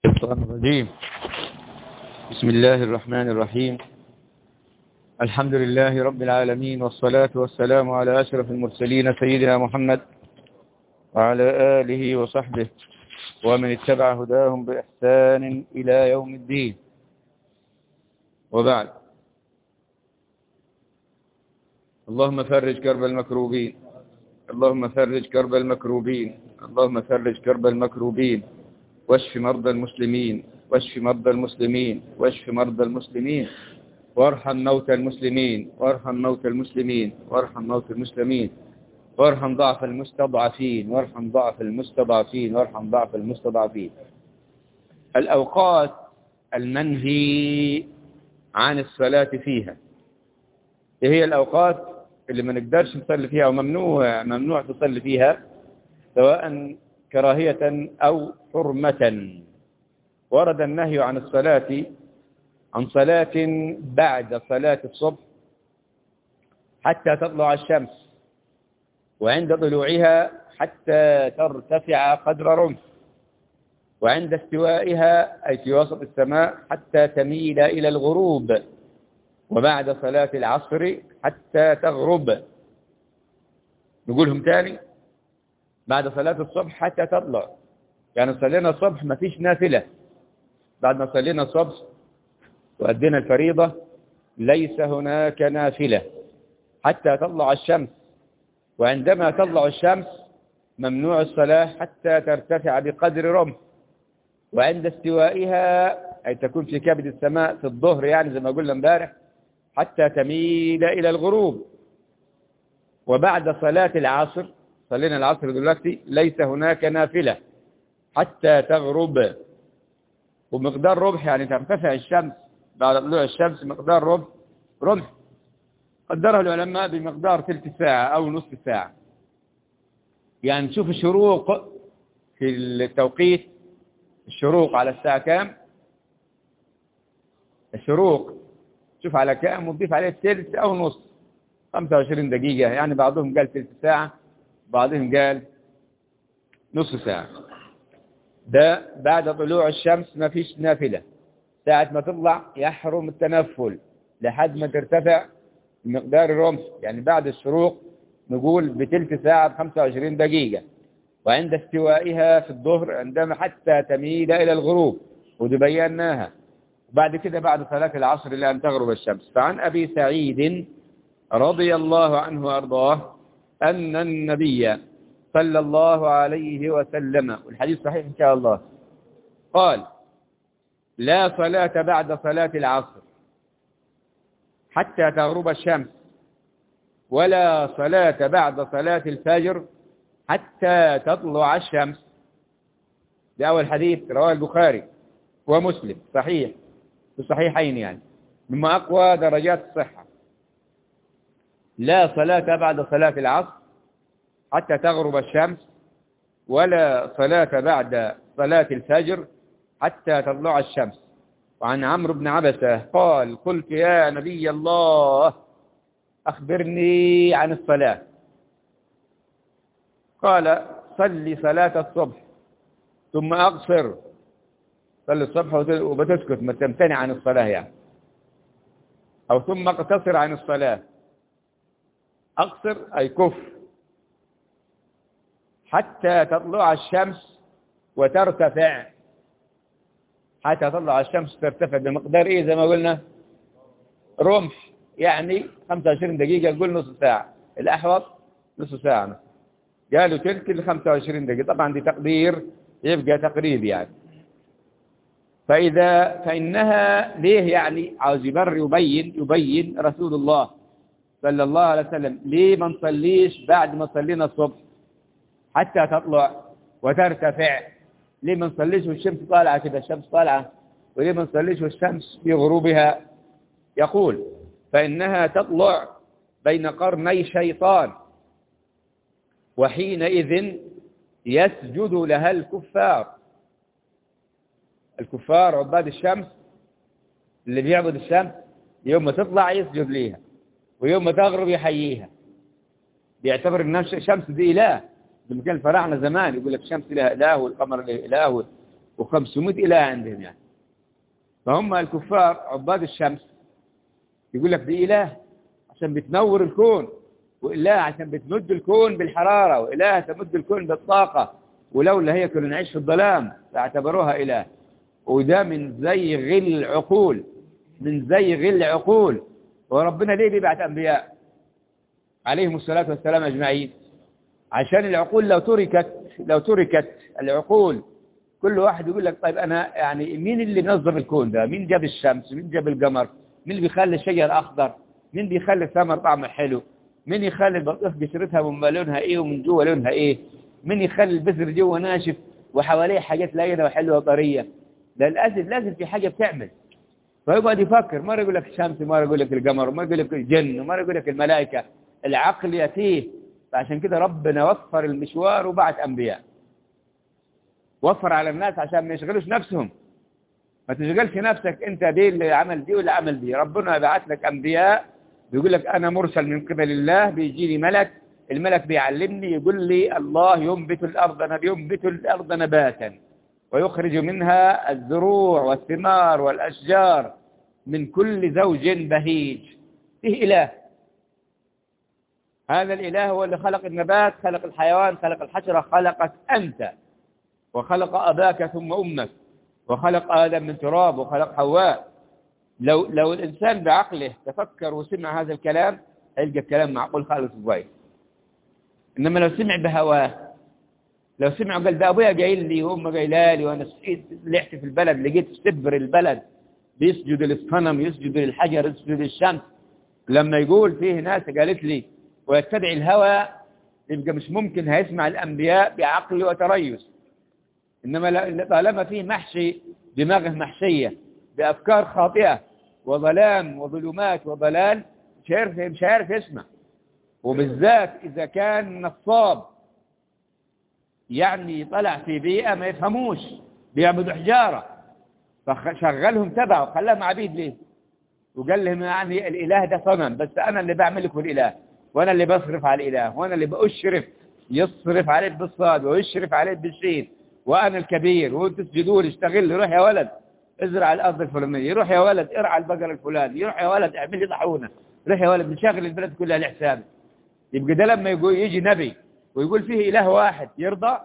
الشيطان الرجيم بسم الله الرحمن الرحيم الحمد لله رب العالمين والصلاة والسلام على أشرف المرسلين سيدنا محمد وعلى آله وصحبه ومن اتبع هداهم بإحسان إلى يوم الدين وبعد اللهم فرج كرب المكروبين اللهم فرج كرب المكروبين اللهم فرج كرب المكروبين واشف مرضى المسلمين واشف مرضى المسلمين واشف مرضى المسلمين وارحم موتى المسلمين وارحم موتى المسلمين وارحم موتى المسلمين وارحم ضعف المستضعفين وارحم ضعف المستضعفين وارحم ضعف المستضعفين الأوقات المنهي عن الصلاة فيها ايه هي الأوقات اللي ما نقدرش نصلي فيها وممنوع ممنوع تصلي فيها سواء كراهية أو حرمة ورد النهي عن الصلاة عن صلاة بعد صلاة الصبح حتى تطلع الشمس وعند طلوعها حتى ترتفع قدر رمح وعند استوائها أي في وسط السماء حتى تميل إلى الغروب وبعد صلاة العصر حتى تغرب نقولهم تاني بعد صلاة الصبح حتى تطلع يعني صلينا الصبح ما فيش نافلة بعد ما صلينا الصبح وأدينا الفريضة ليس هناك نافلة حتى تطلع الشمس وعندما تطلع الشمس ممنوع الصلاة حتى ترتفع بقدر رمح وعند استوائها أي تكون في كبد السماء في الظهر يعني زي ما قلنا امبارح حتى تميل إلى الغروب وبعد صلاة العصر صلينا العصر دلوقتي ليس هناك نافلة حتى تغرب ومقدار ربح يعني ترتفع الشمس بعد طلوع الشمس مقدار ربح ربح قدرها العلماء بمقدار ثلث ساعة أو نصف ساعة يعني نشوف الشروق في التوقيت الشروق على الساعة كام الشروق شوف على كام وتضيف عليه ثلث أو نص 25 دقيقة يعني بعضهم قال ثلث ساعة بعضهم قال نص ساعة ده بعد طلوع الشمس ما فيش نافلة ساعة ما تطلع يحرم التنفل لحد ما ترتفع مقدار الرمح يعني بعد الشروق نقول بتلت ساعة ب 25 دقيقة وعند استوائها في الظهر عندما حتى تميل إلى الغروب ودي بيناها وبعد كده بعد صلاة العصر إلى أن تغرب الشمس فعن أبي سعيد رضي الله عنه وأرضاه أن النبي صلى الله عليه وسلم والحديث صحيح إن شاء الله قال لا صلاة بعد صلاة العصر حتى تغرب الشمس ولا صلاة بعد صلاة الفجر حتى تطلع الشمس ده أول حديث رواه البخاري ومسلم صحيح في الصحيحين يعني مما أقوى درجات الصحة لا صلاة بعد صلاة العصر حتى تغرب الشمس ولا صلاة بعد صلاة الفجر حتى تطلع الشمس وعن عمرو بن عبسة قال قلت يا نبي الله أخبرني عن الصلاة قال صلي صلاة الصبح ثم أقصر صلي الصبح وبتسكت ما تمتنع عن الصلاة يعني أو ثم اقتصر عن الصلاة أقصر أي كفر حتى تطلع الشمس وترتفع حتى تطلع الشمس ترتفع بمقدار إيه زي ما قلنا رمح يعني 25 دقيقة قول نص ساعة الأحوط نص ساعة قالوا تلك ال 25 دقيقة طبعا دي تقدير يبقى تقريب يعني فإذا فإنها ليه يعني عاوز يبر يبين يبين رسول الله صلى الله عليه وسلم ليه ما نصليش بعد ما صلينا الصبح حتى تطلع وترتفع ليه ما نصليش والشمس طالعة كده الشمس طالعة وليه ما نصليش والشمس في غروبها يقول فإنها تطلع بين قرني شيطان وحينئذ يسجد لها الكفار الكفار عباد الشمس اللي بيعبد الشمس يوم ما تطلع يسجد ليها ويوم ما تغرب يحييها بيعتبر ان الشمس دي اله لما كان الفراعنه زمان يقول لك الشمس لها اله والقمر له اله و500 إله عندهم يعني فهم الكفار عباد الشمس يقول لك دي إله عشان بتنور الكون وإله عشان بتمد الكون بالحرارة وإله تمد الكون بالطاقة ولولا هي كنا نعيش في الظلام فاعتبروها إله وده من زي غل العقول من زي غل العقول وربنا ليه بيبعت أنبياء عليهم الصلاة والسلام أجمعين عشان العقول لو تركت لو تركت العقول كل واحد يقول لك طيب أنا يعني مين اللي نظم الكون ده مين جاب الشمس مين جاب القمر مين اللي بيخلي الشجر أخضر مين بيخلي الثمر طعمه حلو مين يخلي البطيخ قشرتها من لونها ايه ومن جوه لونها ايه مين يخلي البذر جوه ناشف وحواليه حاجات لينه وحلوه وطريه ده لازم لازم في حاجه بتعمل فيقعد يفكر مرة يقول لك الشمس مرة يقول لك القمر مرة يقول لك الجن ومرة يقول لك الملائكة العقل يتيه فعشان كده ربنا وفر المشوار وبعت أنبياء وفر على الناس عشان ما يشغلوش نفسهم ما تشغلش نفسك انت دي اللي عمل دي ولا عمل دي ربنا بعت لك أنبياء بيقول لك أنا مرسل من قبل الله بيجي لي ملك الملك بيعلمني يقول لي الله ينبت الأرض ينبت الأرض نباتا ويخرج منها الزروع والثمار والأشجار من كل زوج بهيج فيه إله هذا الإله هو اللي خلق النبات خلق الحيوان خلق الحشرة خلقك أنت وخلق أباك ثم أمك وخلق آدم من تراب وخلق حواء لو لو الإنسان بعقله تفكر وسمع هذا الكلام هيلقى الكلام معقول خالص كويس إنما لو سمع بهواه لو سمعوا قال ده أبويا قايل لي وأمي قايله لي وأنا صحيت لحت في البلد لقيت سبر البلد بيسجد للصنم يسجد للحجر يسجد للشمس لما يقول فيه ناس قالت لي ويتبع الهوى يبقى مش ممكن هيسمع الأنبياء بعقل وتريث إنما طالما فيه محشي دماغه محشية بأفكار خاطئة وظلام وظلمات وضلال مش عارف مش عارف يسمع وبالذات إذا كان نصاب يعني طلع في بيئة ما يفهموش بيعبدوا حجارة فشغلهم تبعه خلاهم عبيد ليه وقال لهم يعني الإله ده صنم بس أنا اللي بعمل لكم الإله وأنا اللي بصرف على الإله وأنا اللي بأشرف يصرف عليه بالصاد ويشرف عليه بالشين وأنا الكبير وانتوا تسجدوا لي اشتغل روح يا ولد ازرع الأرض الفلانية يروح يا ولد ارعى البقر الفلاني يروح يا ولد اعمل لي طاحونه روح يا ولد نشغل البلد كلها لحسابي يبقى ده لما يقول يجي نبي ويقول فيه إله واحد يرضى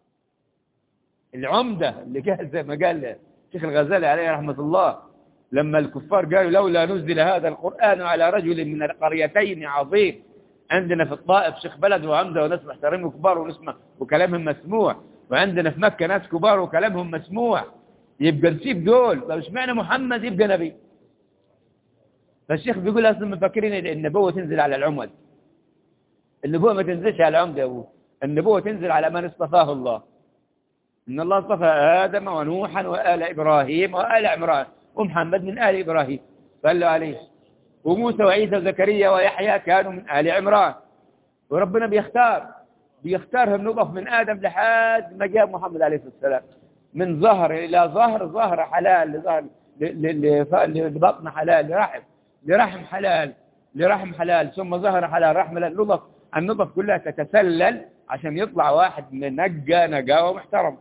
العمدة اللي قال زي ما قال الشيخ الغزالي عليه رحمة الله لما الكفار قالوا لولا نزل هذا القرآن على رجل من القريتين عظيم عندنا في الطائف شيخ بلد وعمدة وناس محترمين كبار ونسمع وكلامهم مسموع وعندنا في مكة ناس كبار وكلامهم مسموع يبقى نسيب دول طب اشمعنى محمد يبقى نبي فالشيخ بيقول اصلا مفكرين النبوة تنزل على العمد النبوة ما تنزلش على العمد يا ابوه النبوة تنزل على من اصطفاه الله إن الله اصطفى آدم ونوحا وآل إبراهيم وآل عمران ومحمد من آل إبراهيم صلوا عليه وموسى وعيسى وزكريا ويحيى كانوا من آل عمران وربنا بيختار بيختارهم نقف من آدم لحد ما جاء محمد عليه الصلاة والسلام من ظهر إلى ظهر ظهر حلال لظهر لبطن حلال لرحم لرحم حلال لرحم حلال ثم ظهر حلال رحم النطف النطف كلها تتسلل عشان يطلع واحد منقى نقاوة محترم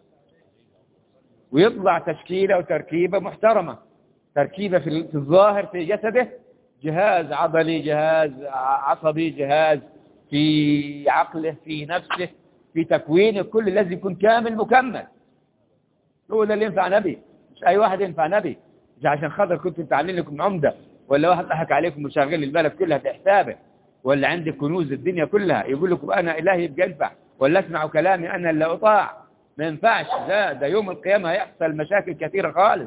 ويطلع تشكيلة وتركيبة محترمة تركيبة في الظاهر في جسده جهاز عضلي جهاز عصبي جهاز في عقله في نفسه في تكوينه كل لازم يكون كامل مكمل هو ده اللي ينفع نبي مش أي واحد ينفع نبي مش عشان خاطر كنتوا تعلم لكم عمدة ولا واحد ضحك عليكم وشغل البلد كلها في حسابه ولا عندك كنوز الدنيا كلها يقول لكم أنا إلهي يبقى ينفع ولا اسمعوا كلامي أنا اللي أطاع ما ينفعش ده ده يوم القيامة هيحصل مشاكل كثيرة خالص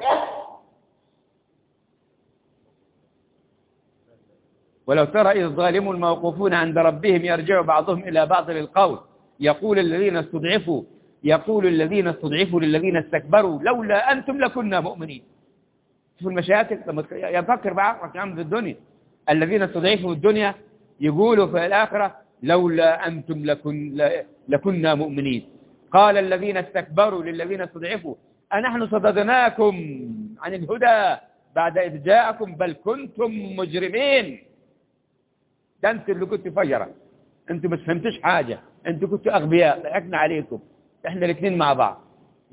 ولو ترى إذ الظالمون الموقوفون عند ربهم يرجع بعضهم إلى بعض للقول يقول الذين استضعفوا يقول الذين استضعفوا للذين استكبروا لولا أنتم لكنا مؤمنين شوف المشاكل لما يفكر بعقلك يا عم في الدنيا الذين استضعفوا الدنيا يقولوا في الآخرة لولا أنتم لكن لكنا مؤمنين قال الذين استكبروا للذين استضعفوا أنحن صددناكم عن الهدى بعد إذ جاءكم بل كنتم مجرمين ده أنت اللي كنت فجرة أنتوا ما فهمتش حاجة أنتوا كنتوا أغبياء ضحكنا عليكم إحنا الاثنين مع بعض يلا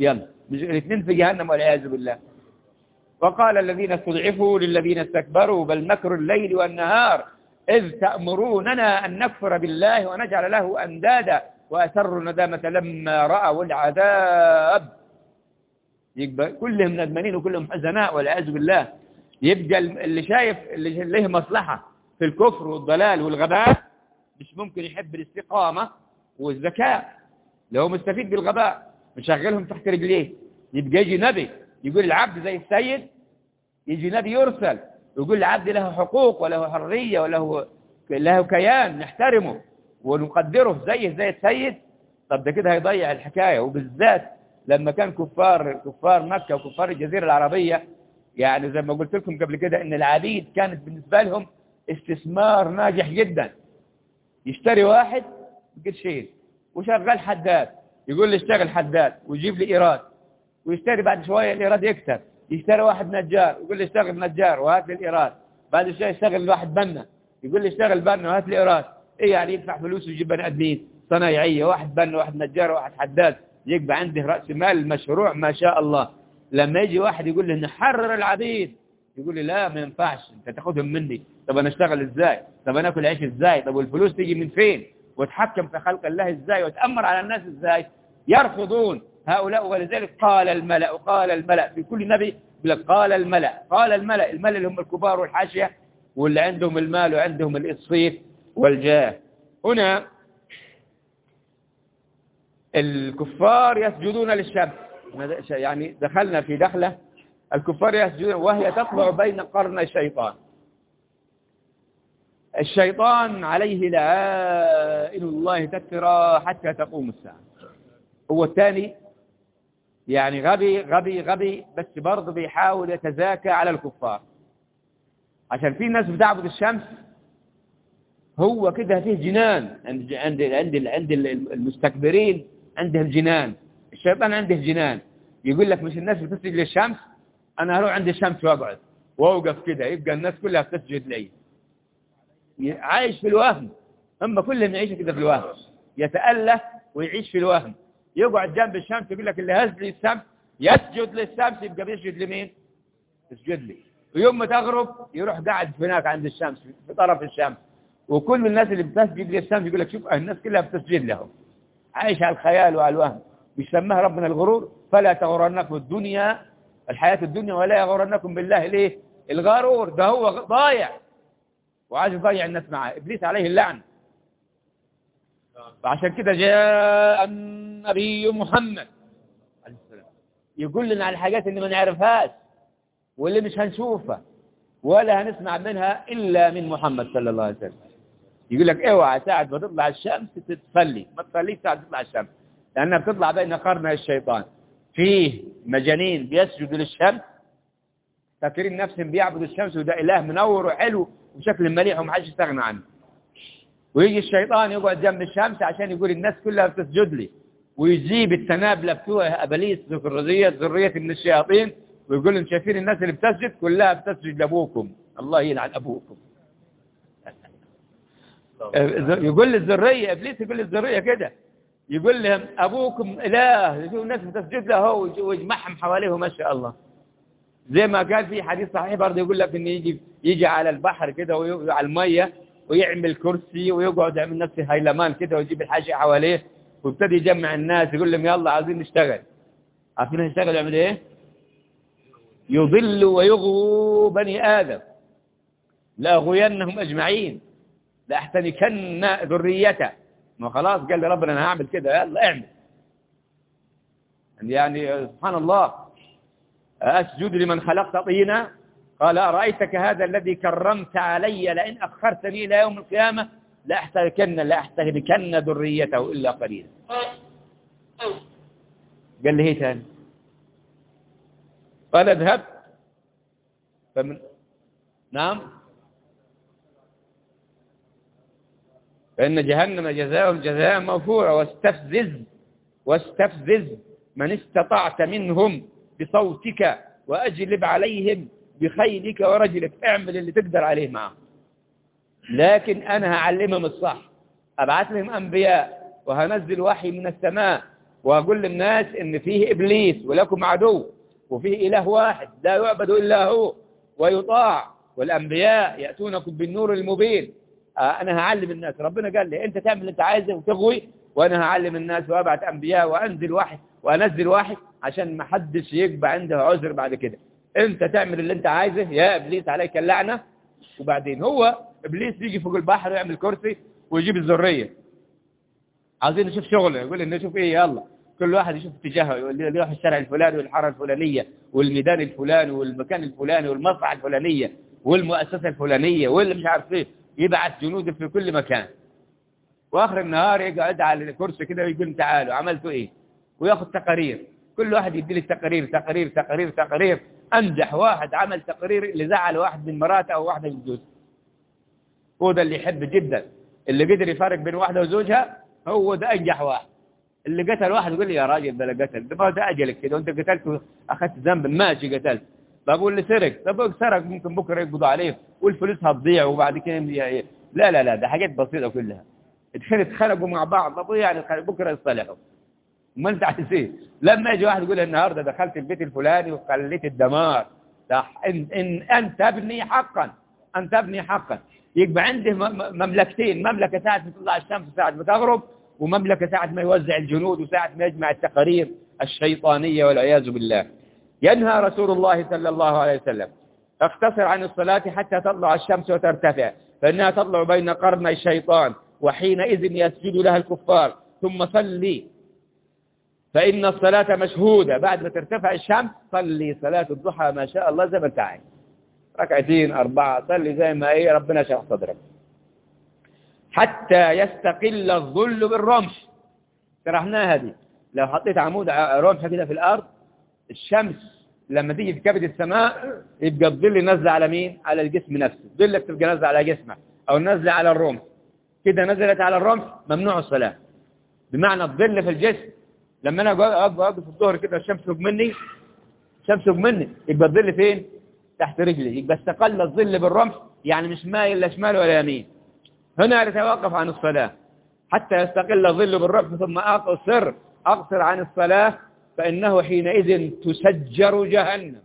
مش الاثنين في جهنم والعياذ بالله وقال الذين استضعفوا للذين استكبروا بل مكر الليل والنهار إذ تأمروننا أن نكفر بالله ونجعل له أندادا وأسروا الندامة لما رأوا العذاب يبقى كلهم ندمانين وكلهم حزناء والعياذ بالله يبقى اللي شايف اللي له مصلحة في الكفر والضلال والغباء مش ممكن يحب الاستقامة والذكاء لو مستفيد بالغباء مشغلهم تحت رجليه يبقى يجي نبي يقول العبد زي السيد يجي نبي يرسل يقول العبد له حقوق وله حرية وله له كيان نحترمه ونقدره زيه زي السيد طب ده كده هيضيع الحكاية وبالذات لما كان كفار كفار مكة وكفار الجزيرة العربية يعني زي ما قلت لكم قبل كده ان العبيد كانت بالنسبة لهم استثمار ناجح جدا يشتري واحد بقرشين وشغال حداد يقول لي اشتغل حداد ويجيب لي ايراد ويشتري بعد شوية الايراد يكسب يشتري واحد نجار يقول لي اشتغل نجار وهات لي الايراد بعد شوية يشتغل واحد بنا يقول لي اشتغل بنا وهات لي ايراد ايه يعني يدفع فلوس ويجيب بني ادمين صنايعية واحد بنا واحد نجار واحد حداد يبقى عنده رأس مال مشروع ما شاء الله لما يجي واحد يقول لي نحرر العبيد يقول لي لا ما ينفعش انت تاخدهم مني طب انا اشتغل ازاي طب انا اكل عيش ازاي طب والفلوس تيجي من فين واتحكم في خلق الله ازاي واتامر على الناس ازاي يرفضون هؤلاء ولذلك قال الملأ وقال الملأ في كل نبي يقول لك قال الملأ قال الملأ الملأ اللي هم الكبار والحاشية واللي عندهم المال وعندهم الإصفيف والجاه هنا الكفار يسجدون للشمس يعني دخلنا في دخلة الكفار يسجدون وهي تطلع بين قرن الشيطان الشيطان عليه لعائن الله تترى حتى تقوم الساعة هو الثاني يعني غبي غبي غبي بس برضه بيحاول يتزاكى على الكفار عشان في ناس بتعبد الشمس هو كده فيه جنان عند عند عند عند المستكبرين عندهم جنان الشيطان عنده جنان يقول لك مش الناس بتسجد للشمس انا هروح عند الشمس واقعد واوقف كده يبقى الناس كلها بتسجد لي عايش في الوهم هم كلهم يعيشوا كده في الوهم يتأله ويعيش في الوهم يقعد جنب الشمس يقول لك اللي هز لي الشمس يسجد للشمس يبقى بيسجد لمين يسجد لي ويوم ما تغرب يروح قاعد هناك عند الشمس في طرف الشمس وكل الناس اللي بتسجد للشمس يقول لك شوف الناس كلها بتسجد لهم عايش على الخيال وعلى الوهم بيسميها ربنا الغرور فلا تغرنكم الدنيا الحياة الدنيا ولا يغرنكم بالله ليه الغرور ده هو ضايع وعايز يضيع الناس معاه إبليس عليه اللعن فعشان كده جاء النبي محمد يقول لنا على الحاجات اللي ما نعرفهاش واللي مش هنشوفها ولا هنسمع منها إلا من محمد صلى الله عليه وسلم يقول لك اوعى ساعة ما تطلع الشمس تصلي ما تصليش ساعة تطلع الشمس لأنها بتطلع بين قرن الشيطان فيه مجانين بيسجدوا للشمس فاكرين نفسهم بيعبدوا الشمس وده إله منور وحلو وشكل مليح ومحدش يستغنى عنه ويجي الشيطان يقعد جنب الشمس عشان يقول الناس كلها بتسجد لي ويجيب التنابلة بتوع أبليس ذرية ذرية من الشياطين ويقول لهم شايفين الناس اللي بتسجد كلها بتسجد لأبوكم الله يلعن أبوكم يقول للذرية إبليس يقول للذرية كده يقول لهم أبوكم إله يشوفوا الناس بتسجد له ويجمعهم حواليه ما شاء الله زي ما قال في حديث صحيح برضه يقول لك إن يجي يجي على البحر كده وعلى المية ويعمل كرسي ويقعد يعمل نفسه هيلمان كده ويجيب الحاجة حواليه وابتدي يجمع الناس يقول لهم يلا عايزين نشتغل عارفين نشتغل يعمل ايه يضل ويغوو بني آدم لأغوينهم أجمعين لأحتنكن ذريته ما خلاص قال لي ربنا أنا هعمل كده يلا اعمل يعني سبحان الله أسجد لمن خلقت طينا قال أرأيتك هذا الذي كرمت علي لئن أخرتني إلى يوم القيامة لأحتركن لأحتركن ذريته إلا قليلا قال لي هي تاني قال اذهب فمن نعم فإن جهنم جزاؤهم جزاء موفورا واستفزز واستفزز من استطعت منهم بصوتك وأجلب عليهم بخيلك ورجلك اعمل اللي تقدر عليه معهم لكن أنا هعلمهم الصح أبعث لهم أنبياء وهنزل وحي من السماء وأقول للناس إن فيه إبليس ولكم عدو وفيه إله واحد لا يعبد إلا هو ويطاع والأنبياء يأتونكم بالنور المبين آه أنا هعلم الناس ربنا قال لي أنت تعمل اللي أنت عايزه وتغوي وأنا هعلم الناس وأبعت أنبياء وأنزل واحد وأنزل واحد عشان ما حدش يقبع عنده عذر بعد كده أنت تعمل اللي أنت عايزه يا إبليس عليك اللعنة وبعدين هو إبليس يجي فوق البحر ويعمل كرسي ويجيب الذرية عايزين نشوف شغله يقول لنا نشوف ايه يلا كل واحد يشوف اتجاهه يقول لي يروح الشارع الفلاني والحاره الفلانيه والميدان الفلاني والمكان الفلاني والمصنع الفلانيه والمؤسسه الفلانيه واللي مش عارف ايه يبعث جنود في كل مكان واخر النهار يقعد على الكرسي كده ويقول تعالوا عملتوا ايه وياخذ تقارير كل واحد يدي لي تقارير تقارير تقارير تقارير انجح واحد عمل تقرير اللي زعل واحد من مراته او واحده من جوزها هو ده اللي يحب جدا اللي قدر يفرق بين واحده وزوجها هو ده انجح واحد اللي قتل واحد يقول لي يا راجل ده لا قتل ده ما ده اجلك كده وانت قتلت اخذت ذنب ماشي قتلت بقول لي سرق طب سرق ممكن بكره يقبضوا عليه والفلوس هتضيع وبعد كده ي- لا لا لا ده حاجات بسيطه كلها اتخانقوا اتخانقوا مع بعض طب يعني بكره يصطلحوا ما انت عايز ايه لما يجي واحد يقول النهارده دخلت البيت الفلاني وخليت الدمار صح ان ان ان تبني حقا ان تبني حقا يبقى عنده م- م- مملكتين مملكه ساعه ما تطلع الشمس وساعه ما تغرب ومملكه ساعه ما يوزع الجنود وساعه ما يجمع التقارير الشيطانيه والعياذ بالله ينهى رسول الله صلى الله عليه وسلم اقتصر عن الصلاة حتى تطلع الشمس وترتفع فإنها تطلع بين قرني الشيطان وحينئذ يسجد لها الكفار ثم صلي فإن الصلاة مشهودة بعد ما ترتفع الشمس صلي صلاة الضحى ما شاء الله زي ما انت عايز ركعتين أربعة صلي زي ما ايه ربنا شرح صدرك حتى يستقل الظل بالرمح شرحناها دي لو حطيت عمود ع- رمح كده في الأرض الشمس لما تيجي في كبد السماء يبقى الظل نزل على مين؟ على الجسم نفسه ظلك تبقى نازله على جسمك أو نازله على الرمح كده نزلت على الرمح ممنوع الصلاة بمعنى الظل في الجسم لما انا اقف اقف في الظهر كده الشمس فوق مني الشمس فوق مني يبقى الظل فين تحت رجلي يبقى استقل الظل بالرمح يعني مش مايل لا شمال ولا يمين هنا يتوقف عن الصلاة حتى يستقل الظل بالرمح ثم أقصر أقصر عن الصلاة فإنه حينئذ تسجر جهنم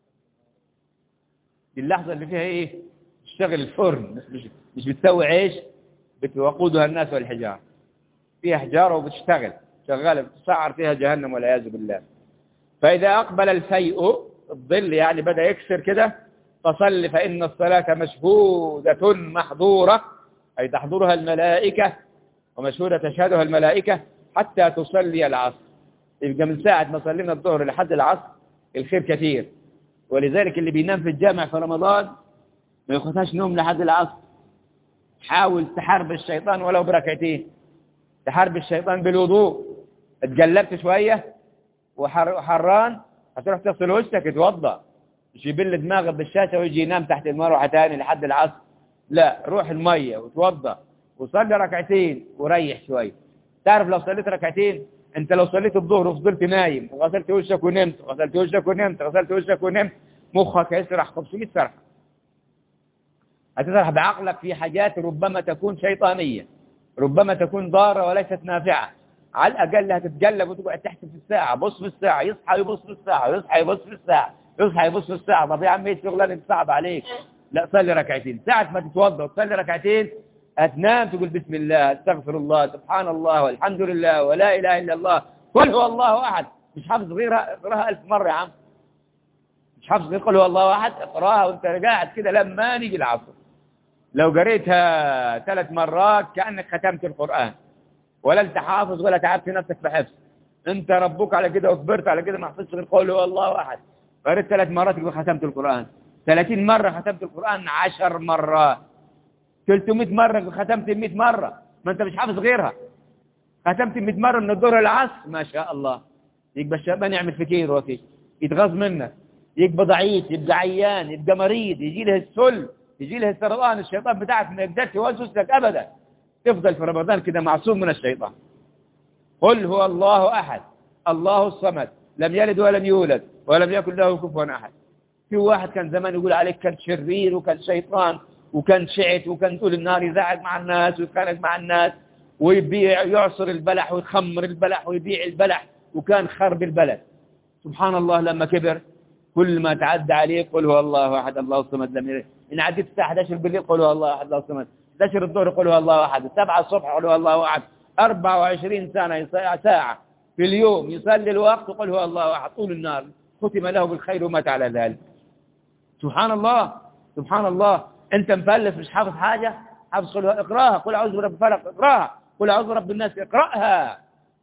دي اللحظة اللي فيها إيه تشتغل الفرن مش, مش, مش بتسوي عيش بتوقودها الناس والحجار فيها حجارة وبتشتغل شغالة بتسعر فيها جهنم والعياذ بالله فإذا أقبل الفيء الظل يعني بدأ يكسر كده فصل فإن الصلاة مشهودة محظورة أي تحضرها الملائكة ومشهودة تشهدها الملائكة حتى تصلي العصر يبقى من ساعة ما صلينا الظهر لحد العصر الخير كثير ولذلك اللي بينام في الجامع في رمضان ما ياخدهاش نوم لحد العصر حاول تحارب الشيطان ولو بركعتين تحارب الشيطان بالوضوء اتجلبت شوية وحر- وحران هتروح تغسل وشك اتوضى مش يبل دماغك بالشاشة ويجي ينام تحت المروحة تاني لحد العصر لا روح المية وتوضى وصلي ركعتين وريح شوية تعرف لو صليت ركعتين انت لو صليت الظهر وفضلت نايم وغسلت وشك ونمت غسلت وشك ونمت غسلت وشك ونمت مخك هيسرح 500 سرحة هتسرح بعقلك في حاجات ربما تكون شيطانية ربما تكون ضارة وليست نافعة على الأقل هتتقلب وتقعد تحسب في الساعة بص في الساعة يصحى يبص في الساعة يصحى يبص في الساعة يصحى يبص في الساعة طب يا عم ايه الشغلانة صعب عليك لا صلي ركعتين ساعة ما تتوضا وتصلي ركعتين هتنام تقول بسم الله استغفر الله سبحان الله والحمد لله ولا إله إلا الله قل هو الله أحد مش حافظ غيرها اقراها ألف مرة يا عم مش حافظ غير قل هو الله أحد اقراها وانت قاعد كده لما نيجي العصر لو قريتها ثلاث مرات كأنك ختمت القرآن ولا انت حافظ ولا تعبت نفسك بحفظ انت ربك على كده وكبرت على كده ما حفظتش غير قوله هو الله احد قريت ثلاث مرات يبقى ختمت القرآن 30 مرة ختمت القرآن 10 مرات 300 مرة يبقى ختمت 100 مرة ما انت مش حافظ غيرها ختمت 100 مرة من الظهر للعصر ما شاء الله يبقى الشيطان يعمل فكير وفيك يتغاظ منك يبقى ضعيف يبقى عيان يبقى مريض يجي له السل يجي له السرطان الشيطان بتاعك ما يقدرش يوسوس لك ابدا تفضل في رمضان كده معصوم من الشيطان قل هو الله احد الله الصمد لم يلد ولم يولد ولم يكن له كفوا احد في واحد كان زمان يقول عليك كان شرير وكان شيطان وكان شعت وكان طول النهار يزعج مع الناس ويتخانق مع الناس ويبيع يعصر البلح ويخمر البلح ويبيع البلح وكان خرب البلد سبحان الله لما كبر كل ما تعدى عليه قل هو الله احد الله الصمد لم يلد ان عديت الساعه 11 بالليل قل هو الله احد الله الصمد 11 الظهر قل هو الله احد 7 الصبح قل هو الله احد 24 سنه ساعه في اليوم يصلي الوقت قل هو الله احد طول النار ختم له بالخير ومات على ذلك سبحان الله سبحان الله انت مفلس مش حافظ حاجه حافظ قل اقراها قل اعوذ برب الفلق اقراها قل اعوذ برب الناس اقراها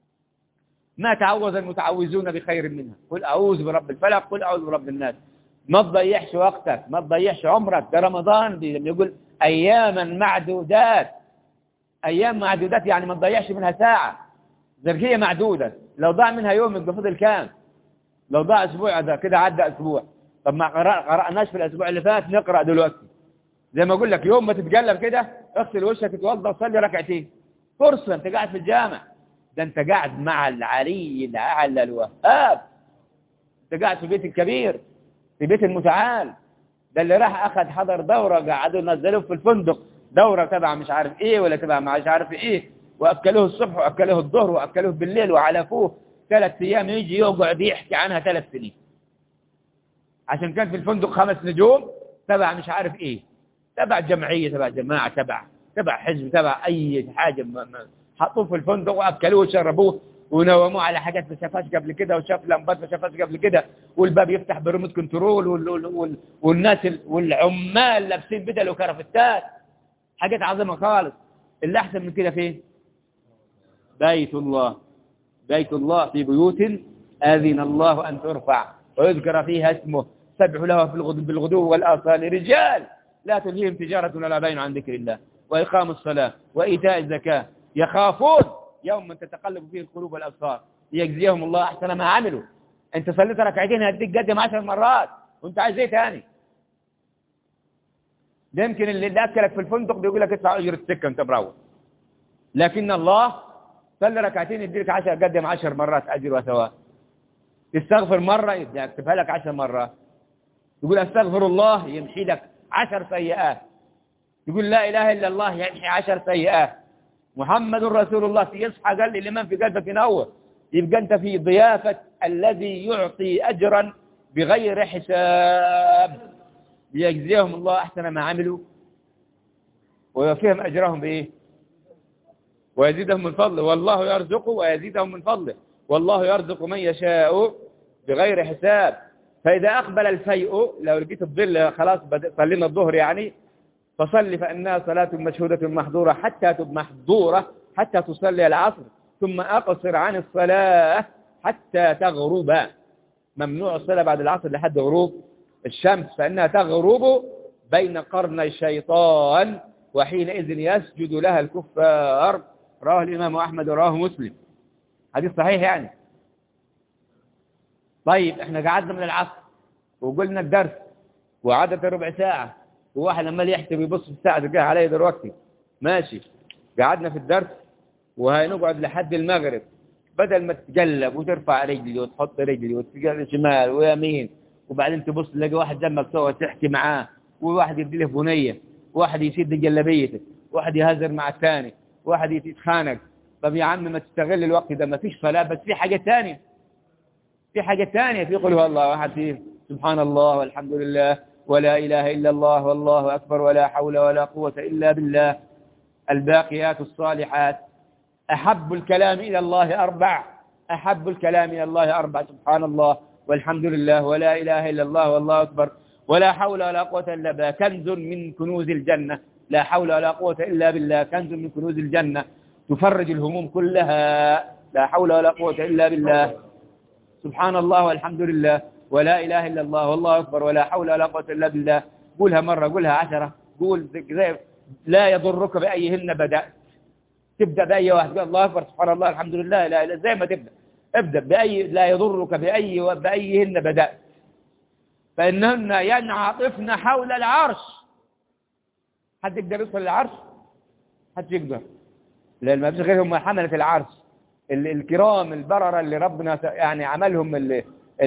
ما تعوذ المتعوذون بخير منها قل أعوذ برب الفلق قل أعوذ برب الناس ما تضيعش وقتك ما تضيعش عمرك ده رمضان دي لما يقول أياما معدودات أيام معدودات يعني ما تضيعش منها ساعة زرقية معدودة لو ضاع منها يوم يبقى فضل كام لو ضاع أسبوع ده كده عدى أسبوع طب ما قرأناش في الأسبوع اللي فات نقرأ دلوقتي زي ما أقول لك يوم ما تتقلب كده اغسل وشك تتوضى وصلي ركعتين فرصة أنت قاعد في الجامع ده انت قاعد مع العلي الاعلى الوهاب انت قاعد في بيت الكبير في بيت المتعال ده اللي راح اخذ حضر دورة قعدوا ينزلوه في الفندق دورة تبع مش عارف ايه ولا تبع مش عارف ايه واكلوه الصبح واكلوه الظهر واكلوه بالليل وعلفوه ثلاث ايام يجي يقعد يحكي عنها ثلاث سنين عشان كان في الفندق خمس نجوم تبع مش عارف ايه تبع جمعية تبع جماعة تبع تبع حزب تبع اي حاجة ما ما حطوه في الفندق واكلوه وشربوه ونوموه على حاجات ما شافهاش قبل كده وشاف لمبات ما شافهاش قبل كده والباب يفتح بريموت كنترول وال وال وال والناس والعمال لابسين بدل وكرافتات حاجات عظيمه خالص اللي احسن من كده فين بيت الله بيت الله في بيوت اذن الله ان ترفع ويذكر فيها اسمه سبح له في الغدو بالغدو والاصال رجال لا تلهيهم تجاره ولا بين عن ذكر الله واقام الصلاه وايتاء الزكاه يخافون يوم من تتقلب فيه القلوب والأبصار ليجزيهم الله أحسن ما عملوا أنت صليت ركعتين هديك قدم عشر مرات وأنت عايز إيه تاني ده يمكن اللي أكلك في الفندق بيقول لك ادفع أجر السكة أنت مروح لكن الله صلي ركعتين يديك عشر قدم عشر مرات أجر وثواب تستغفر مرة يكتبها لك عشر مرات يقول أستغفر الله يمحي لك عشر سيئات يقول لا إله إلا الله يمحي عشر سيئات محمد رسول الله يصحى قال لي لمن في قلبك ينور يبقى أنت في ضيافة الذي يعطي أجرا بغير حساب ليجزيهم الله أحسن ما عملوا ويوفيهم أجرهم بإيه ويزيدهم من فضله والله يرزقه ويزيدهم من فضله والله يرزق من يشاء بغير حساب فإذا أقبل الفيء لو لقيت الظل خلاص صلينا الظهر يعني فصل فإنها صلاة مشهودة محظورة حتى محظورة حتى تصلي العصر ثم أقصر عن الصلاة حتى تغرب ممنوع الصلاة بعد العصر لحد غروب الشمس فإنها تغرب بين قرني الشيطان وحينئذ يسجد لها الكفار رواه الإمام أحمد وراه مسلم حديث صحيح يعني طيب احنا قعدنا من العصر وقلنا الدرس وعدت ربع ساعة وواحد عمال يحسب يبص في الساعة تلقاها علي دلوقتي ماشي قعدنا في الدرس وهنقعد لحد المغرب بدل ما تتقلب وترفع رجلي وتحط رجلي وتتقلب شمال ويمين وبعدين تبص تلاقي واحد جنبك سوا تحكي معاه وواحد يدي له بنيه وواحد يشد جلبيته واحد يهزر مع الثاني واحد يتخانق طب يا عم ما تستغل الوقت ده ما فيش صلاة بس في حاجة ثانيه في حاجة ثانيه في قل هو الله واحد فيه سبحان الله والحمد لله ولا إله إلا الله والله أكبر ولا حول ولا قوة إلا بالله الباقيات الصالحات أحب الكلام إلى الله أربع أحب الكلام إلى الله أربع سبحان الله والحمد لله ولا إله إلا الله والله أكبر ولا حول ولا قوة إلا بالله كنز من كنوز الجنة لا حول ولا قوة إلا بالله كنز من كنوز الجنة تفرج الهموم كلها لا حول ولا قوة إلا بالله سبحان الله والحمد لله ولا إله إلا الله والله أكبر ولا حول ولا قوة إلا بالله قولها مرة قولها عشرة قول لا يضرك بأيهن بدأت تبدأ بأي واحد قال الله أكبر سبحان الله الحمد لله لا إله زي ما تبدأ ابدأ بأي لا يضرك بأي بأيهن بدأت فإنهن ينعطفن حول العرش حد يقدر يوصل للعرش حد يقدر لأن ما فيش غيرهم حملة العرش الكرام البررة اللي ربنا يعني عملهم اللي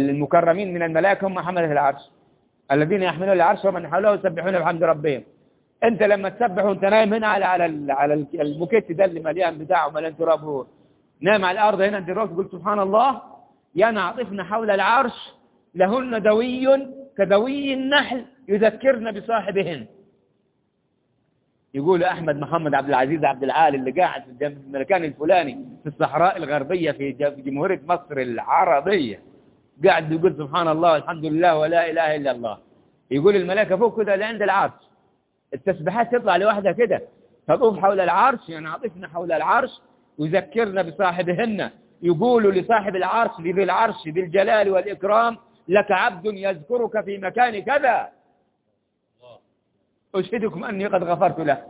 المكرمين من الملائكة هم حملة العرش الذين يحملون العرش ومن حوله يسبحون بحمد ربهم انت لما تسبح وانت نايم هنا على على ال- على ال- الموكيت ده اللي مليان بتاعه مليان تراب هو نايم على الارض هنا انت دلوقتي تقول سبحان الله ينعطفن حول العرش لهن دوي كدوي النحل يذكرن بصاحبهن يقول أحمد محمد عبد العزيز عبد العال اللي قاعد في الجم- المكان الفلاني في الصحراء الغربية في ج- في جمهورية مصر العربية قاعد يقول سبحان الله والحمد لله ولا إله إلا الله يقول الملائكة فوق كده لعند العرش التسبيحات تطلع لوحدها كده تطوف حول العرش يعني عطفنا حول العرش يذكرنا بصاحبهن يقول لصاحب العرش لذي العرش ذي الجلال والإكرام لك عبد يذكرك في مكان كذا أشهدكم أني قد غفرت له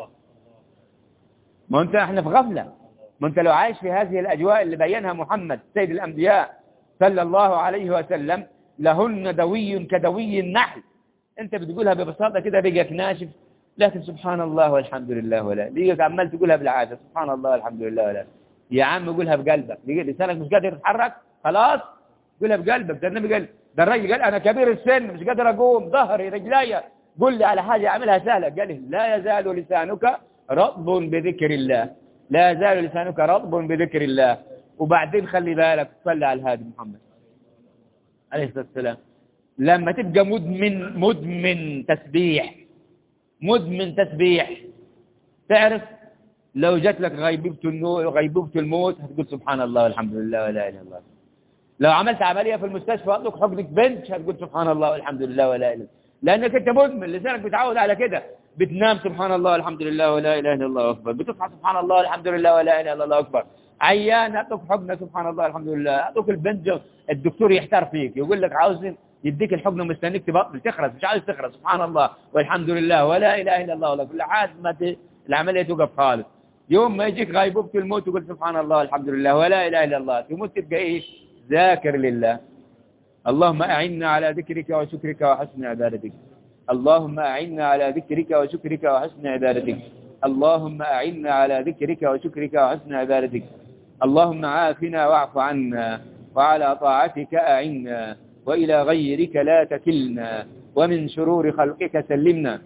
ما أنت احنا في غفلة ما أنت لو عايش في هذه الأجواء اللي بينها محمد سيد الأنبياء صلى الله عليه وسلم لهن دوي كدوي النحل أنت بتقولها ببساطة كده بيجك ناشف لكن سبحان الله والحمد لله ولا بيجك عمال تقولها بالعادة سبحان الله والحمد لله ولا يا عم قولها بقلبك بيجي لسانك مش قادر يتحرك خلاص قولها بقلبك ده النبي قال ده الراجل قال أنا كبير السن مش قادر أقوم ظهري رجلي قل لي على حاجة أعملها سهلة قال لا يزال لسانك رطب بذكر الله لا يزال لسانك رطب بذكر الله وبعدين خلي بالك صلي على الهادي محمد عليه الصلاة والسلام لما تبقى مدمن مدمن تسبيح مدمن تسبيح تعرف لو جات لك غيبوبة النور غيبوبة الموت هتقول سبحان الله والحمد لله ولا اله الا الله لو عملت عملية في المستشفى وأطلق حقنك بنش هتقول سبحان الله والحمد لله ولا اله الا الله لأنك أنت مدمن لسانك بتعود على كده بتنام سبحان الله والحمد لله ولا إله إلا الله أكبر بتصحى سبحان الله والحمد لله ولا إله إلا الله أكبر عيان أعطوك حقنة سبحان الله الحمد لله أعطوك البنج الدكتور يحتار فيك يقول لك عاوز يديك الحقنة مستنيك تبطل تخرس مش عايز تخرس سبحان الله والحمد لله ولا إله إلا الله ولا كل حاجة ما ت... العملية توقف خالص يوم ما يجيك غيبوبة الموت تقول سبحان الله والحمد لله ولا إله إلا الله تموت تبقى إيه ذاكر لله اللهم أعنا على ذكرك وشكرك وحسن عبادتك اللهم أعنا على ذكرك وشكرك وحسن عبادتك اللهم أعنا على ذكرك وشكرك وحسن عبادتك اللهم عافنا واعف عنا وعلى طاعتك أعنا وإلى غيرك لا تكلنا ومن شرور خلقك سلمنا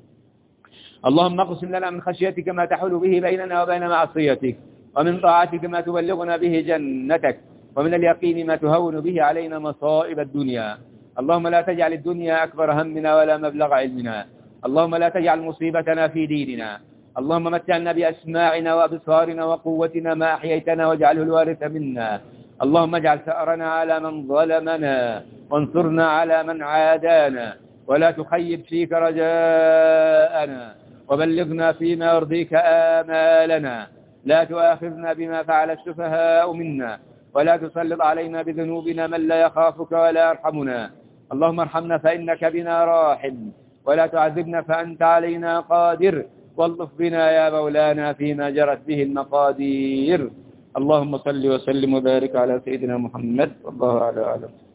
اللهم اقسم لنا من خشيتك ما تحول به بيننا وبين معصيتك ومن طاعتك ما تبلغنا به جنتك ومن اليقين ما تهون به علينا مصائب الدنيا اللهم لا تجعل الدنيا أكبر همنا ولا مبلغ علمنا اللهم لا تجعل مصيبتنا في ديننا اللهم متعنا بأسماعنا وأبصارنا وقوتنا ما أحييتنا واجعله الوارث منا اللهم اجعل ثأرنا على من ظلمنا وانصرنا على من عادانا ولا تخيب فيك رجاءنا وبلغنا فيما يرضيك آمالنا لا تؤاخذنا بما فعل السفهاء منا ولا تسلط علينا بذنوبنا من لا يخافك ولا يرحمنا اللهم ارحمنا فإنك بنا راحم ولا تعذبنا فأنت علينا قادر والطف بنا يا مولانا فيما جرت به المقادير اللهم صل وسلم وبارك على سيدنا محمد والله أعلى أعلم